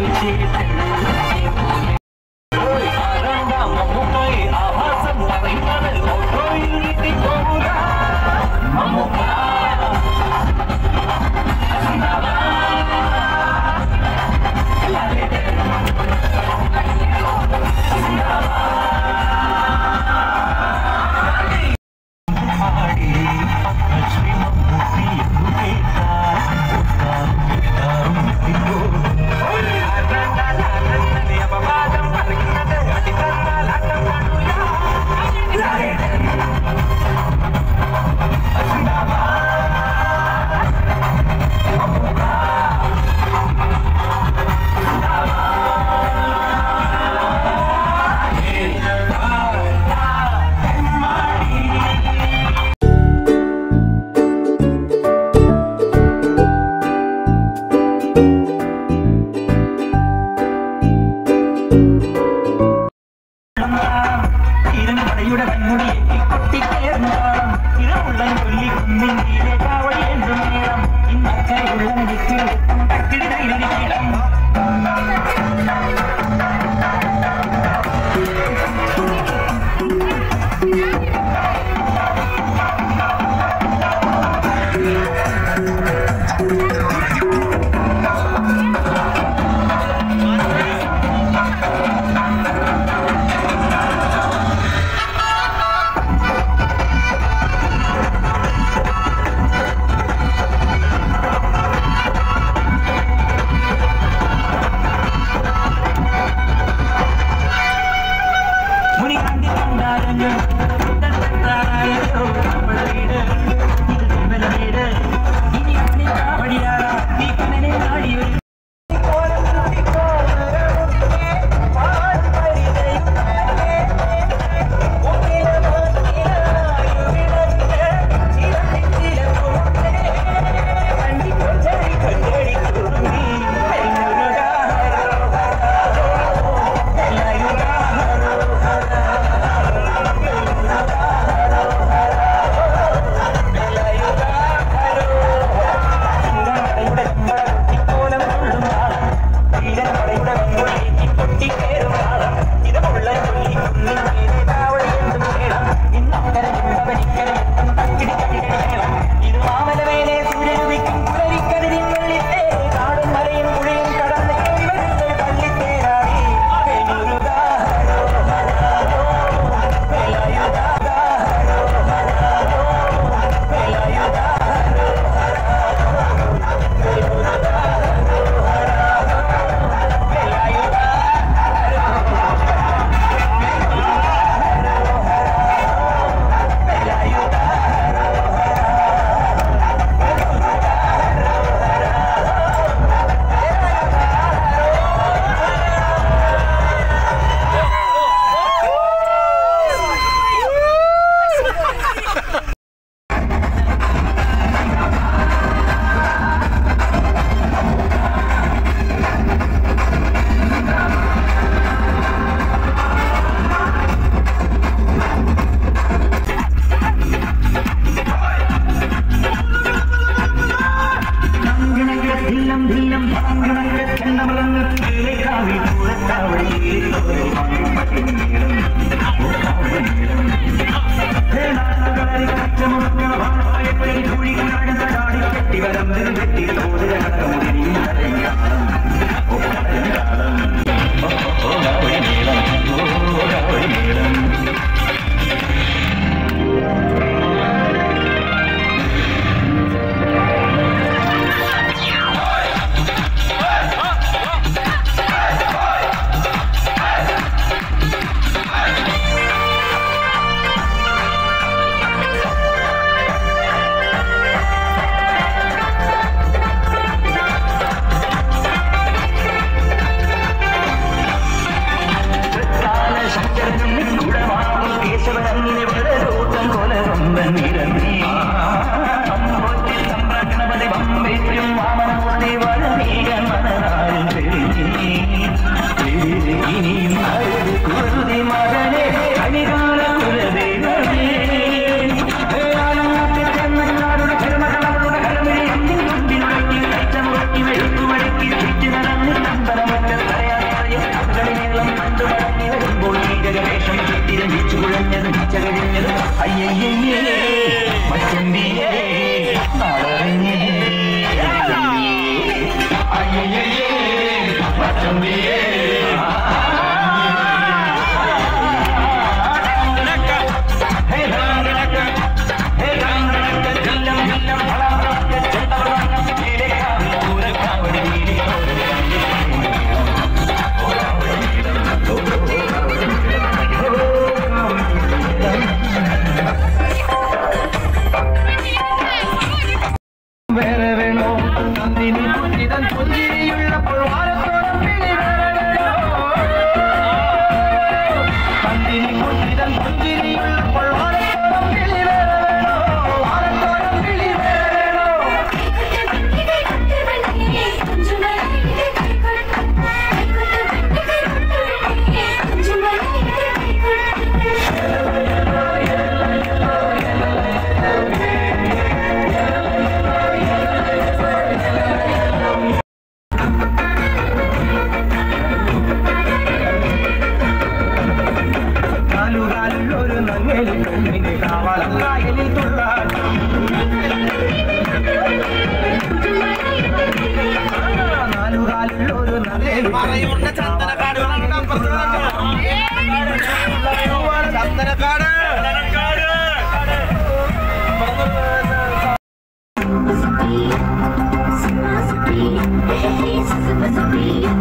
ും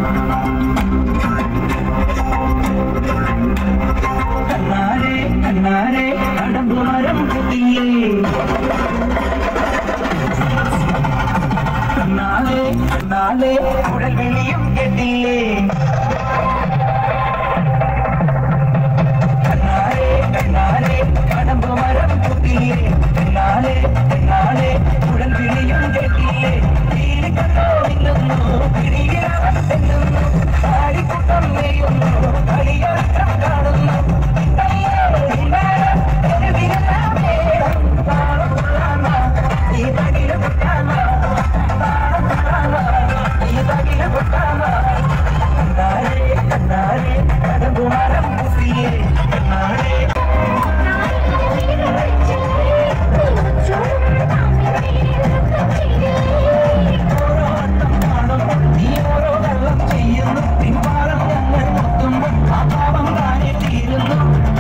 കണ്ണാരെ കണ്ണാരെ കടമ്പുമരം കുത്തിയേ കണ്ണാലെ കണ്ണാലെ കുഴൽ വിളിയും കേട്ടില്ലേ കണ്ണാലെ കണ്ണാലെ കടമ്പുമരം കുത്തിയേ കണ്ണാലെ കണ്ണാലെ കുഴൽ വിളിയും കേട്ടില്ലേ തീരെ കണ്ടോ നിന്നു പിടിയിലവൻ തെന്നുന്നു ആടിക്കൂട്ടം നെയ്യുന്നു കളിയാട്ടം കാണുന്നു തീരുന്നു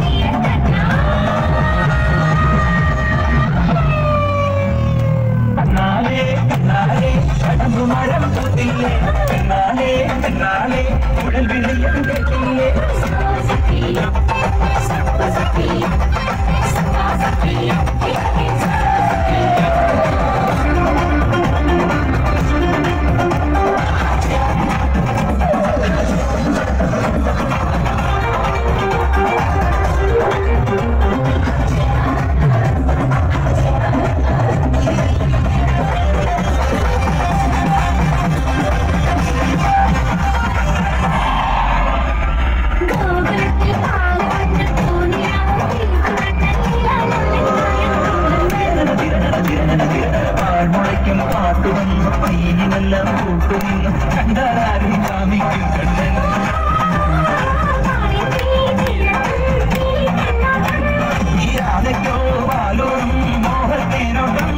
കണ്ണാലെ കണ്ണാലെ കടമ്പു മരം പൂത്തില്ലേ കണ്ണാലെ കണ്ണാലെ കുഴൽ വിളിയും കേട്ടില്ലേ പാഴ്മുളയ്ക്കും പാട്ടുവന്നു പയ്യനെല്ലാം കൂട്ടുനിന്നു കണ്ടാരും കാമിക്കും കണ്ണൻ ഈ രാധയ്ക്കോ പാലോടും മോഹത്തേനോടും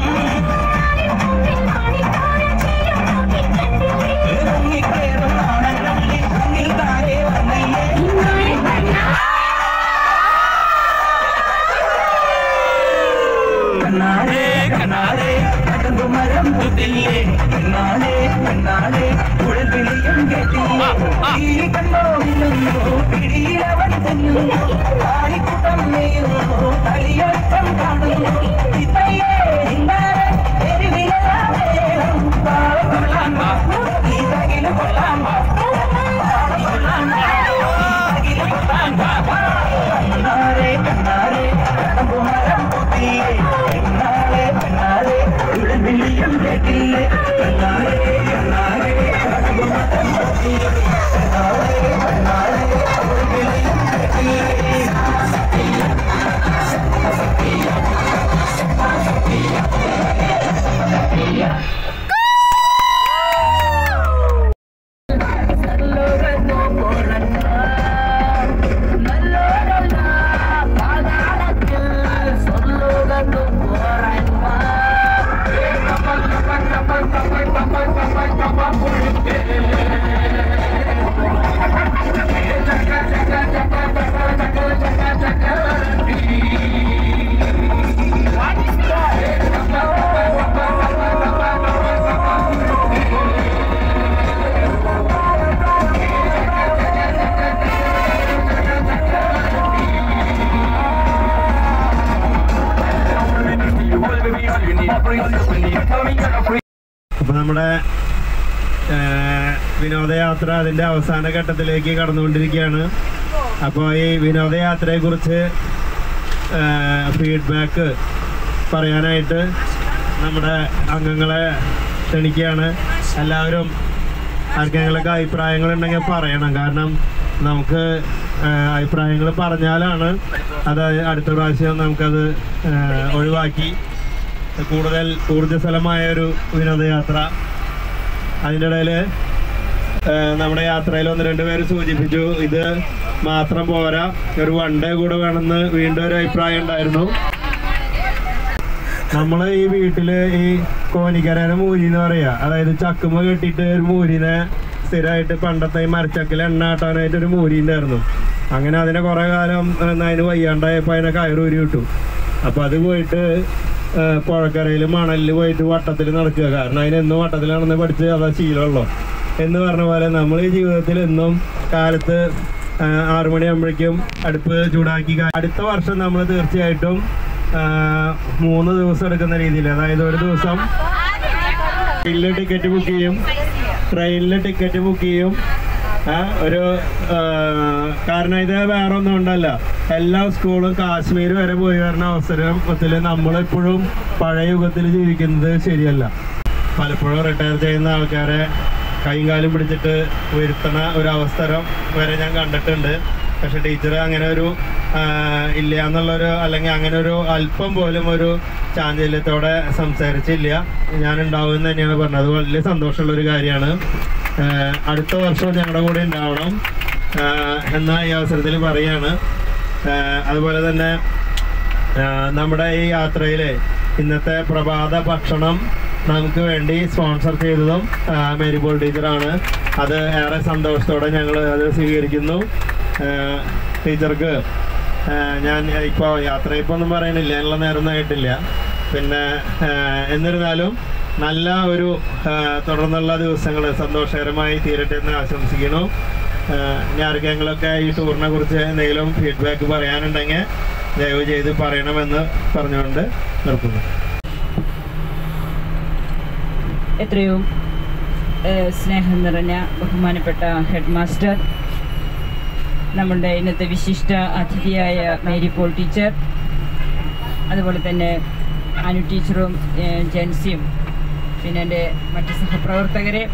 ഇറങ്ങിക്കയറും നാണങ്ങളിൽ മുന്നിൽ താഴെ വന്നല്ലേ കണ്ണാടെ കണ്ണാടെ കടമ്പു മരം കുത്തില്ലേ കണ്ണാടെ കണ്ണാടെ കുഴൽ വിളിയും കേട്ടില്ലേ ഈ കണ്ടോ നിന്നു പിടിയിലവൻ തന്നുന്നു കാളിക്കൂട്ടം നെയ്യുന്നു കളിയാട്ടം കാണുന്നു ഇതല്ലേ ഇന്നാരെ എരിവിലെല്ലാം വേണം പാവം കൊള്ളാൻ വാ ഈ തകില് കൊള്ളാൻ വാ പാവം കൊള്ളാൻ വാ ഈ തകില് കൊള്ളാൻ വാ കണ്ണാരെ കണ്ണാരെ കടമ്പു മരം കുത്തില്ലേ കണ്ണാരെ കണ്ണാരെ കുഴൽ വിളിയും കേട്ടില്ലേ കണ്ണാരെ കണ്ണാരെ കടമ്പു മരം കുത്തില്ലേ കണ്ണാരെ കണ്ണാരെ കുഴൽ വിളിയും കേട്ടില്ലേ അപ്പൊ നമ്മുടെ ആ, വിനോദയാത്ര അതിന്റെ അവസാന ഘട്ടത്തിലേക്ക് കടന്നുകൊണ്ടിരിക്കുകയാണ് അപ്പോൾ ഈ വിനോദയാത്രയെ കുറിച്ച് ഫീഡ്ബാക്ക് പറയാനായിട്ട് നമ്മുടെ അംഗങ്ങളെ ക്ഷണിക്കുകയാണ് എല്ലാവരും ആർക്കെങ്കിലൊക്കെ അഭിപ്രായങ്ങൾ ഉണ്ടെങ്കിൽ പറയണം കാരണം നമുക്ക് അഭിപ്രായങ്ങൾ പറഞ്ഞാലാണ് അത് അടുത്ത പ്രാവശ്യം നമുക്കത് ആ, ഒഴിവാക്കി കൂടുതൽ ഊർജ്ജസ്വലമായ ഒരു വിനോദയാത്ര അതിൻ്റെ ഇടയിൽ നമ്മുടെ യാത്രയിൽ ഒന്ന് രണ്ട് പേര് സൂചിപ്പിച്ചു ഇത് മാത്രം പോരാ ഒരു വൺ ഡേ കൂടെ വേണമെന്ന് വീണ്ടും ഒരു അഭിപ്രായം ഉണ്ടായിരുന്നു നമ്മള് ഈ വീട്ടില് ഈ കോനിക്കരേനെ മൂരി എന്ന് പറയാ അതായത് ചക്കുമ കെട്ടിയിട്ട് ഒരു മൂരിനെ സ്ഥിരമായിട്ട് പണ്ടത്തെ ഈ മരച്ചക്കിൽ എണ്ണ ആട്ടാനായിട്ട് ഒരു മൂരി ഉണ്ടായിരുന്നു അങ്ങനെ അതിനെ കുറെ കാലം എന്നാ അതിന് വയ്യാണ്ടായപ്പോ അതിനെ കയറൂരി കിട്ടും അപ്പൊ അത് പോയിട്ട് പുഴക്കരയിൽ മണലിൽ പോയിട്ട് വട്ടത്തിൽ നടക്കുക കാരണം അതിന് എന്നും വട്ടത്തിലാണെന്ന് പഠിച്ച് അതാ ശീലമുള്ളൂ എന്ന് പറഞ്ഞ പോലെ നമ്മൾ ഈ ജീവിതത്തിൽ എന്നും കാലത്ത് ആ, ആറ് മണിയാകുമ്പോഴേക്കും അടുപ്പ് ചൂടാക്കി കാ- അടുത്ത വർഷം നമ്മൾ തീർച്ചയായിട്ടും ആ, മൂന്ന് ദിവസം എടുക്കുന്ന രീതിയിൽ അതായത് ഒരു ദിവസം ട്രെയിനിൽ ടിക്കറ്റ് ബുക്ക് ചെയ്യും ട്രെയിനിൽ ടിക്കറ്റ് ബുക്ക് ചെയ്യും ആ, ഒരു ആ, കാരണം ഇത് വേറെ ഒന്നും ഉണ്ടല്ല എല്ലാ സ്കൂളും കാശ്മീർ വരെ പോയി വരുന്ന അവസരത്തിൽ നമ്മളിപ്പോഴും പഴയ യുഗത്തിൽ ജീവിക്കുന്നത് ശരിയല്ല പലപ്പോഴും റിട്ടയർ ചെയ്യുന്ന ആൾക്കാരെ കൈയും കാലും പിടിച്ചിട്ട് വരുത്തണ ഒരു അവസരം വരെ ഞാൻ കണ്ടിട്ടുണ്ട് പക്ഷെ ടീച്ചർ അങ്ങനെ ഒരു ആ, ഇല്ല എന്നുള്ളൊരു അല്ലെങ്കിൽ അങ്ങനെ ഒരു അല്പം പോലും ഒരു ചാഞ്ചല്യത്തോടെ സംസാരിച്ചില്ല ഞാൻ ഉണ്ടാവും എന്ന് തന്നെയാണ് പറഞ്ഞത് അത് വലിയ സന്തോഷമുള്ള ഒരു കാര്യമാണ് ആ, അടുത്ത വർഷവും ഞങ്ങളുടെ കൂടെ ഉണ്ടാവണം ആ, എന്ന ഈ അവസരത്തിൽ പറയാണ് ആ, അതുപോലെ തന്നെ ആ, നമ്മുടെ ഈ യാത്രയിലെ ഇന്നത്തെ പ്രഭാത ഭക്ഷണം നമുക്ക് വേണ്ടി സ്പോൺസർ ചെയ്തതും ആ, മേരിബോൾ ടീച്ചറാണ് അത് ഏറെ സന്തോഷത്തോടെ ഞങ്ങൾ അത് സ്വീകരിക്കുന്നു ആ, ടീച്ചർക്ക് ആ, ഞാൻ ഇപ്പോൾ യാത്ര ഇപ്പോൾ ഒന്നും പറയണില്ല അതിനുള്ള നേരമൊന്നും ആയിട്ടില്ല പിന്നെ ആ, എന്നിരുന്നാലും നല്ല ഒരു ആ, തുടർന്നുള്ള ദിവസങ്ങൾ സന്തോഷകരമായി തീരട്ടെ എന്ന് ആശംസിക്കുന്നു ആ, ഇനി ആർക്കെങ്കിലുമൊക്കെ ഈ ടൂറിനെ കുറിച്ച് എന്തെങ്കിലും ഫീഡ്ബാക്ക് പറയാനുണ്ടെങ്കിൽ ദയവ് ചെയ്ത് പറയണമെന്ന് പറഞ്ഞുകൊണ്ട് നിർത്തുന്നു എത്രയോ ഏഹ്, സ്നേഹം നിറഞ്ഞ ബഹുമാനപ്പെട്ട ഹെഡ് മാസ്റ്റർ നമ്മളുടെ ഇന്നത്തെ വിശിഷ്ട അതിഥിയായ മേരി പോൾ ടീച്ചർ അതുപോലെ തന്നെ അനു ടീച്ചറും ഏഹ്, ജെൻസിയും പിന്നെ എൻ്റെ മറ്റ് സഹപ്രവർത്തകരെ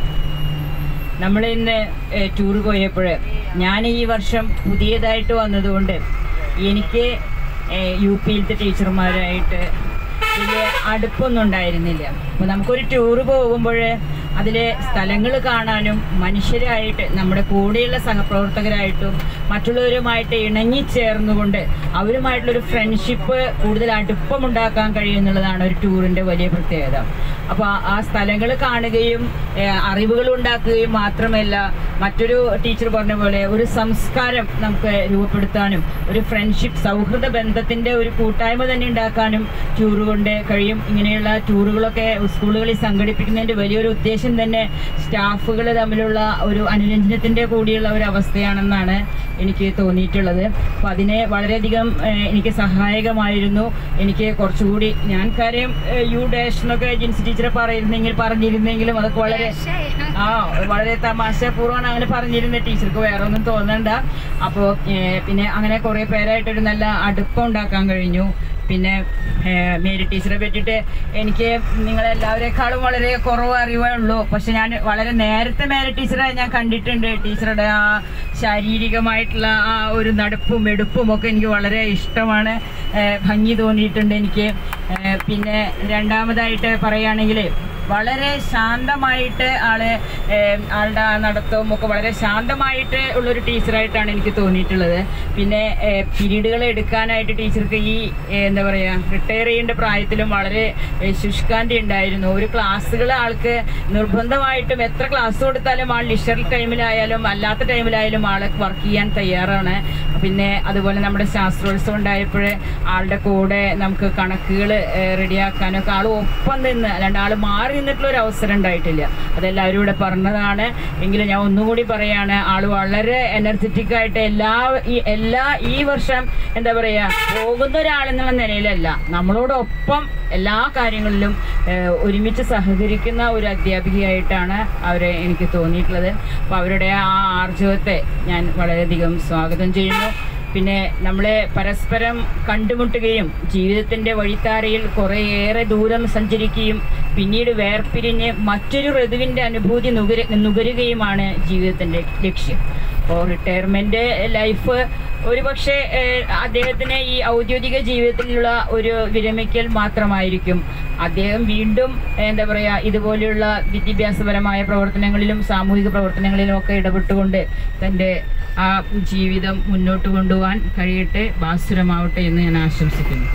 നമ്മൾ ഇന്ന് ടൂർ പോയപ്പോൾ ഞാൻ ഈ വർഷം പുതിയതായിട്ട് വന്നതുകൊണ്ട് എനിക്ക് ഏഹ്, യു പിയിലത്തെ ടീച്ചർമാരായിട്ട് വലിയ അടുപ്പൊന്നും ഉണ്ടായിരുന്നില്ല അപ്പോൾ നമുക്കൊരു ടൂർ പോകുമ്പോൾ അതിലെ സ്ഥലങ്ങൾ കാണാനും മനുഷ്യരായിട്ട് നമ്മുടെ കൂടെയുള്ള സഹപ്രവർത്തകരായിട്ടും മറ്റുള്ളവരുമായിട്ട് ഇണങ്ങിച്ചേർന്നുകൊണ്ട് അവരുമായിട്ടുള്ളൊരു ഫ്രണ്ട്ഷിപ്പ് കൂടുതൽ അടുപ്പമുണ്ടാക്കാൻ കഴിയുമെന്നുള്ളതാണ് ഒരു ടൂറിൻ്റെ വലിയ പ്രത്യേകത അപ്പോൾ ആ സ്ഥലങ്ങൾ കാണുകയും ഏഹ്, അറിവുകൾ ഉണ്ടാക്കുകയും മാത്രമല്ല മറ്റൊരു ടീച്ചർ പറഞ്ഞ പോലെ ഒരു സംസ്കാരം നമുക്ക് രൂപപ്പെടുത്താനും ഒരു ഫ്രണ്ട്ഷിപ്പ് സൗഹൃദ ബന്ധത്തിൻ്റെ ഒരു കൂട്ടായ്മ തന്നെ ഉണ്ടാക്കാനും ടൂർ കൊണ്ട് കഴിയും ഇങ്ങനെയുള്ള ടൂറുകളൊക്കെ സ്കൂളുകളിൽ സംഘടിപ്പിക്കുന്നതിൻ്റെ വലിയൊരു ഉദ്ദേശം തന്നെ സ്റ്റാഫുകൾ തമ്മിലുള്ള ഒരു അനുരഞ്ജനത്തിൻ്റെ കൂടിയുള്ള ഒരു അവസ്ഥയാണെന്നാണ് എനിക്ക് തോന്നിയിട്ടുള്ളത് അപ്പോൾ അതിനെ വളരെയധികം ഏഹ്, എനിക്ക് സഹായകമായിരുന്നു എനിക്ക് കുറച്ചുകൂടി ഞാൻ കാര്യം ഏഹ്, യു ഡാഷ് എന്നൊക്കെ ജിൻസി ടീച്ചറെ പറയുന്നെങ്കിൽ പറഞ്ഞിരുന്നെങ്കിലും അതൊക്കെ വളരെ ആ വളരെ തമാശപൂർവ്വമാണ് അങ്ങനെ പറഞ്ഞിരുന്നത് ടീച്ചർക്ക് വേറെ ഒന്നും തോന്നണ്ട അപ്പോൾ പിന്നെ അങ്ങനെ കുറേ പേരായിട്ടൊരു നല്ല അടുപ്പം ഉണ്ടാക്കാൻ കഴിഞ്ഞു പിന്നെ ഏഹ്, മേരി ടീച്ചറെ പറ്റിയിട്ട് എനിക്ക് നിങ്ങളെല്ലാവരെക്കാളും വളരെ കുറവ് അറിവേ ഉള്ളൂ പക്ഷെ ഞാൻ വളരെ നേരത്തെ മേരി ടീച്ചറെ ഞാൻ കണ്ടിട്ടുണ്ട് ടീച്ചറുടെ ആ ശാരീരികമായിട്ടുള്ള ആ ഒരു നടപ്പും എടുപ്പും ഒക്കെ എനിക്ക് വളരെ ഇഷ്ടമാണ് ഏഹ്, ഭംഗി തോന്നിയിട്ടുണ്ട് എനിക്ക് ഏഹ്, പിന്നെ രണ്ടാമതായിട്ട് പറയുകയാണെങ്കിൽ വളരെ ശാന്തമായിട്ട് ആള് ഏം, ആളുടെ ആ നടത്തവും ഒക്കെ വളരെ ശാന്തമായിട്ട് ഉള്ളൊരു ടീച്ചറായിട്ടാണ് എനിക്ക് തോന്നിയിട്ടുള്ളത് പിന്നെ പീരീഡുകൾ എടുക്കാനായിട്ട് ടീച്ചർക്ക് ഈ ഏ, എന്താ പറയുക റിട്ടയർ ചെയ്യേണ്ട പ്രായത്തിലും വളരെ ഏ, ശുഷ്കാന്തി ഉണ്ടായിരുന്നു ഒരു ക്ലാസ്സുകൾ ആൾക്ക് നിർബന്ധമായിട്ടും എത്ര ക്ലാസ് കൊടുത്താലും ആൾ ലിഷർ ടൈമിലായാലും അല്ലാത്ത ടൈമിലായാലും ആൾ വർക്ക് ചെയ്യാൻ തയ്യാറാണ് പിന്നെ അതുപോലെ നമ്മുടെ ശാസ്ത്രോത്സവം ഉണ്ടായപ്പോൾ ആളുടെ കൂടെ നമുക്ക് കണക്കുകൾ റെഡിയാക്കാനൊക്കെ ആൾ ഒപ്പം നിന്ന് അല്ലാണ്ട് ആൾ മാറി നിന്നിട്ടുള്ള ഒരു അവസരം ഉണ്ടായിട്ടില്ല അതെല്ലാവരും ഇവിടെ പറഞ്ഞതാണ് എങ്കിലും ഞാൻ ഒന്നുകൂടി പറയാണ് ആൾ വളരെ എനർജറ്റിക് ആയിട്ട് എല്ലാ ഈ എല്ലാ ഈ വർഷം എന്താ പറയുക പോകുന്ന ഒരാളെന്നുള്ള നിലയിലല്ല നമ്മളോടൊപ്പം എല്ലാ കാര്യങ്ങളിലും ഏഹ്, ഒരുമിച്ച് സഹകരിക്കുന്ന ഒരു അധ്യാപികയായിട്ടാണ് അവരെ എനിക്ക് തോന്നിയിട്ടുള്ളത് അപ്പോൾ അവരുടെ ആ ആർജവത്തെ ഞാൻ വളരെയധികം സ്വാഗതം ചെയ്യുന്നു പിന്നെ നമ്മളെ പരസ്പരം കണ്ടുമുട്ടുകയും ജീവിതത്തിൻ്റെ വഴിത്താരയിൽ കുറേയേറെ ദൂരം സഞ്ചരിക്കുകയും പിന്നീട് വേർപിരിഞ്ഞ് മറ്റൊരു ഋതുവിൻ്റെ അനുഭൂതി നുകര നുകരുകയുമാണ് ജീവിതത്തിൻ്റെ ലക്ഷ്യം അപ്പോൾ റിട്ടയർമെൻറ്റ് ലൈഫ് ഒരുപക്ഷെ ഏഹ്, അദ്ദേഹത്തിന് ഈ ഔദ്യോഗിക ജീവിതത്തിലുള്ള ഒരു വിരമിക്കൽ മാത്രമായിരിക്കും അദ്ദേഹം വീണ്ടും എന്താ പറയുക ഇതുപോലെയുള്ള വിദ്യാഭ്യാസപരമായ പ്രവർത്തനങ്ങളിലും സാമൂഹിക പ്രവർത്തനങ്ങളിലും ഒക്കെ ഇടപെട്ടുകൊണ്ട് തൻ്റെ ആ ജീവിതം മുന്നോട്ട് കൊണ്ടുപോകാൻ കഴിയട്ടെ ഭാസുരമാവട്ടെ എന്ന് ഞാൻ ആശംസിക്കുന്നു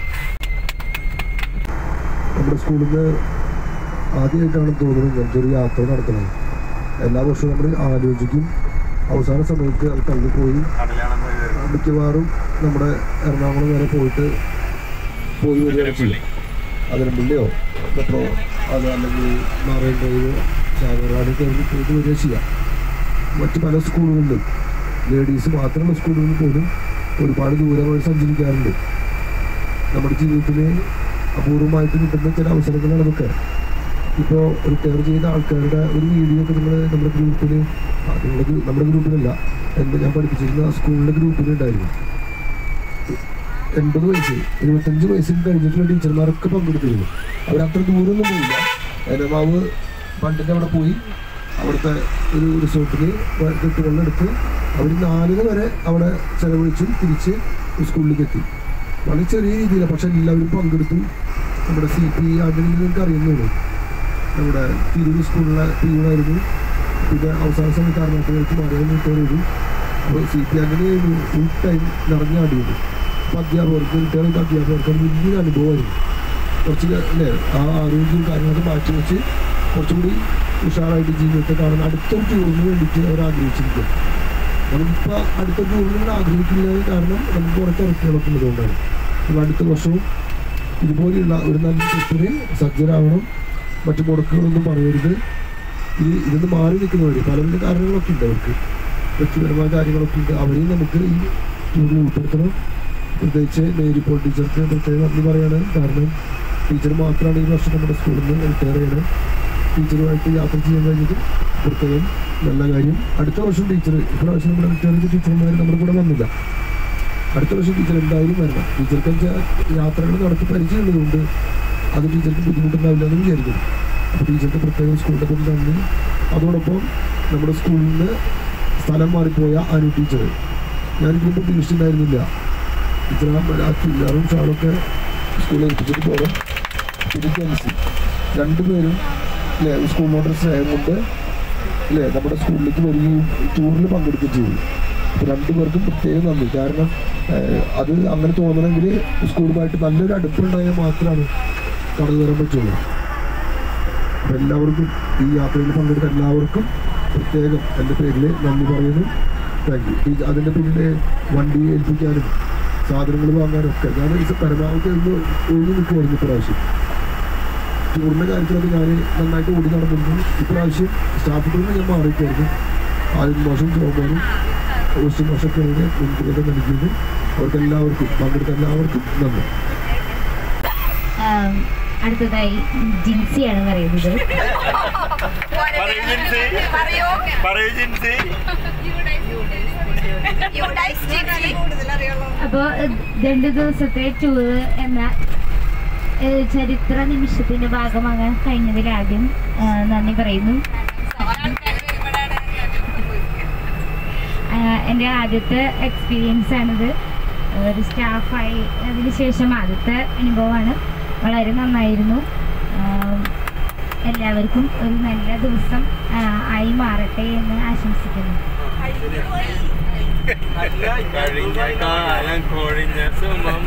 നമ്മുടെ സ്കൂളിൽ നിന്ന് ആദ്യമായിട്ടാണ് തോന്നുന്നത് ഇങ്ങനത്തെ ഒരു യാത്ര നടത്തുന്നത് എല്ലാ വർഷവും നമ്മൾ ആലോചിക്കും അവസാന സമയത്ത് അത് തള്ളിപ്പോയി മിക്കവാറും നമ്മുടെ എറണാകുളം വരെ പോയിട്ട് പോയി വരികയാണ് ചെയ്യും അതിരമ്പള്ളിയോ മെട്രോ അത് അല്ലെങ്കിൽ മറൈൻ ഡ്രൈവ് ചാകർവാടിയൊക്കെ അവർ പോയിട്ട് വരിക ചെയ്യാം മറ്റ് പല സ്കൂളുകളിലും ലേഡീസ് മാത്രമുള്ള സ്കൂളുകളിൽ പോലും ഒരുപാട് ദൂരം അവർ സഞ്ചരിക്കാറുണ്ട് നമ്മുടെ ജീവിതത്തിൽ അപൂർവമായിട്ട് കിട്ടുന്ന ചില അവസരങ്ങളാണ് ഇതൊക്കെ ഇപ്പോൾ റിട്ടയർ ചെയ്ത ആൾക്കാരുടെ ഒരു വീഡിയോ ഒക്കെ നിങ്ങൾ നമ്മുടെ ഗ്രൂപ്പിൽ നിങ്ങളുടെ നമ്മുടെ ഗ്രൂപ്പിലല്ല എൻ്റെ ഞാൻ പഠിപ്പിച്ചിരുന്ന സ്കൂളിൻ്റെ ഗ്രൂപ്പിലുണ്ടായിരുന്നു എൺപത് വയസ്സ് ഇരുപത്തഞ്ച് വയസ്സിൽ കഴിഞ്ഞിട്ടുള്ള ടീച്ചർമാരൊക്കെ പങ്കെടുത്തിരുന്നു അവരത്ര ദൂരമൊന്നും പോയില്ല എനമാവ് പണ്ടിൻ്റെ അവിടെ പോയി അവിടുത്തെ ഒരു റിസോർട്ടിൽ കെട്ടുകൊണ്ടെടുത്ത് അവർ നാലിന് വരെ അവിടെ ചെലവഴിച്ചു തിരിച്ച് സ്കൂളിലേക്ക് എത്തി വളരെ ചെറിയ രീതിയിലാണ് പക്ഷെ എല്ലാവരും പങ്കെടുത്തു നമ്മുടെ സി പി ആന്റണി നിങ്ങൾക്ക് അറിയുന്നുള്ളൂ നമ്മുടെ തിരൂർ സ്കൂളിലെ ടീമായിരുന്നു പിന്നെ അവസാന സമയത്ത് അറുപത്തിലേക്ക് മാറിയ വീട്ടുകാരും അപ്പോൾ C P Antony full time നിറഞ്ഞാടിയത് അപ്പോൾ അധ്യാപകർക്ക് കുട്ടികൾക്ക് അധ്യാപകർക്ക് വലിയൊരു അനുഭവമായിരുന്നു കുറച്ച് ക- അല്ലേ ആ ആരോഗ്യവും കാര്യങ്ങളൊക്കെ മാറ്റി വെച്ച് കുറച്ചുകൂടി ഉഷാറായിട്ട് ജീവിതത്തെ കാണുന്ന അടുത്തൊരു ടൂറിന് വേണ്ടിയിട്ട് അവർ ആഗ്രഹിച്ചിരിക്കും നമുക്കിപ്പോൾ അടുത്ത ടൂറിന് ആഗ്രഹിക്കുന്നത് കാരണം നമുക്ക് കുറേ തിരക്കുകളൊക്കെ ഉള്ളതുകൊണ്ടാണ് അപ്പോൾ അടുത്ത വർഷവും ഇതുപോലെയുള്ള ഒരു നല്ല ട്രിപ്പിന് സജ്ജരാവണം മറ്റു മുടക്കുകളൊന്നും പറയരുത് ഇത് ഇതൊന്ന് മാറി നിൽക്കുന്നവർ പല പല കാരണങ്ങളൊക്കെ ഉണ്ട് അവർക്ക് വ്യക്തിപരമായ കാര്യങ്ങളൊക്കെ ഉണ്ട് അവരെയും നമുക്ക് ഈ ടൂറിൽ ഉൾപ്പെടുത്തണം പ്രത്യേകിച്ച് മേരിപ്പോൾ ടീച്ചർക്ക് പ്രത്യേകം നന്ദി പറയാണ് കാരണം ടീച്ചർ മാത്രമാണ് ഈ വർഷം നമ്മുടെ സ്കൂളിൽ നിന്ന് റിട്ടയർ ചെയ്യണത് ടീച്ചറുമായിട്ട് യാത്ര ചെയ്യാൻ കഴിഞ്ഞത് പ്രത്യേകം നല്ല കാര്യം അടുത്ത വർഷം ടീച്ചർ ഇപ്രാവശ്യം നമ്മുടെ റിട്ടയർ ചെയ്ത ടീച്ചർമാർ നമ്മുടെ കൂടെ വന്നില്ല അടുത്ത വർഷം ടീച്ചർ എന്തായാലും വരണം ടീച്ചർക്ക് വെച്ചാൽ യാത്രകൾ നടത്തി പരിചയമുള്ളതുകൊണ്ട് അത് ടീച്ചർക്ക് ബുദ്ധിമുട്ടുണ്ടാവില്ല എന്ന് വിചാരിക്കുന്നു അപ്പോൾ ടീച്ചർക്ക് പ്രത്യേകം സ്കൂളിൻ്റെ പേരിൽ നന്ദി അതോടൊപ്പം നമ്മുടെ സ്കൂളിൽ നിന്ന് സ്ഥലം മാറിപ്പോയ അനു ടീച്ചർ ഞാനിതിൻ്റെ പ്രതീക്ഷിച്ചിട്ടുണ്ടായിരുന്നില്ല ടീച്ചർ ആ ചുല്ലാറും ഷാളൊക്കെ സ്കൂളിൽ ഏൽപ്പിച്ചിട്ട് പോകാം പിന്നെ ജെൻസി രണ്ടുപേരും അല്ലേ സ്കൂളിനോട് സ്നേഹം കൊണ്ട് അല്ലേ നമ്മുടെ സ്കൂളിലേക്ക് വരികയും ടൂറിൽ പങ്കെടുക്കുകയും ചെയ്തു അപ്പോൾ രണ്ടുപേർക്കും പ്രത്യേകം നന്ദി കാരണം ഏഹ്, അത് അങ്ങനെ തോന്നണമെങ്കിൽ സ്കൂളുമായിട്ട് നല്ലൊരു അടുപ്പുണ്ടായാൽ മാത്രമാണ് കടന്നു വരാൻ പറ്റുള്ളൂ അപ്പോൾ എല്ലാവർക്കും ഈ യാത്രയിൽ പങ്കെടുത്ത എല്ലാവർക്കും പ്രത്യേകം എൻ്റെ പേരിൽ നന്ദി പറയുന്നു താങ്ക് യു ഈ അതിൻ്റെ പിന്നിൽ വണ്ടി ഏൽപ്പിക്കാനും സാധനങ്ങൾ വാങ്ങാനും ഒക്കെ ഞാൻ ഇത് പരമാവധി ഒന്ന് ഒഴിഞ്ഞു നിൽക്കുമായിരുന്നു ഇപ്രാവശ്യം ടൂറിൻ്റെ കാര്യത്തിലൊക്കെ ഞാൻ നന്നായിട്ട് ഓടി നടന്നിരുന്നു ഇപ്രാവശ്യം സ്റ്റാഫ് ടൂറിന് ഞാൻ മാറിയിട്ടായിരുന്നു ആദ്യം മോശം ചോമാനും ഓസ്റ്റ് മോശമൊക്കെയാണ് മുൻകൂർ നൽകിയത് അവർക്ക് എല്ലാവർക്കും പങ്കെടുത്ത എല്ലാവർക്കും നന്ദി ആം, അടുത്തതായി ജിൻസിയാണ് പറയുന്നത് പറയൂ ജിൻസി പറയൂ ജിൻസി അപ്പോൾ രണ്ട് ദിവസത്തെ ടൂറ് എന്ന ഏഹ്, ചരിത്ര നിമിഷത്തിന്റെ ഭാഗമാകാൻ കഴിഞ്ഞതിൽ ആദ്യം ആ, നന്ദി പറയുന്നു ആ, എൻ്റെ ആദ്യത്തെ എക്സ്പീരിയൻസ് ആണിത് ഒരു സ്റ്റാഫായി അതിന് ശേഷം ആദ്യത്തെ അനുഭവമാണ് വളരെ നന്നായിരുന്നു ആം, എല്ലാവർക്കും ഒരു നല്ല ദിവസം ആ, ആയി മാറട്ടെ എന്ന് ആശംസിക്കുന്നു കഴിഞ്ഞ കാലം കൊഴിഞ്ഞ സുമം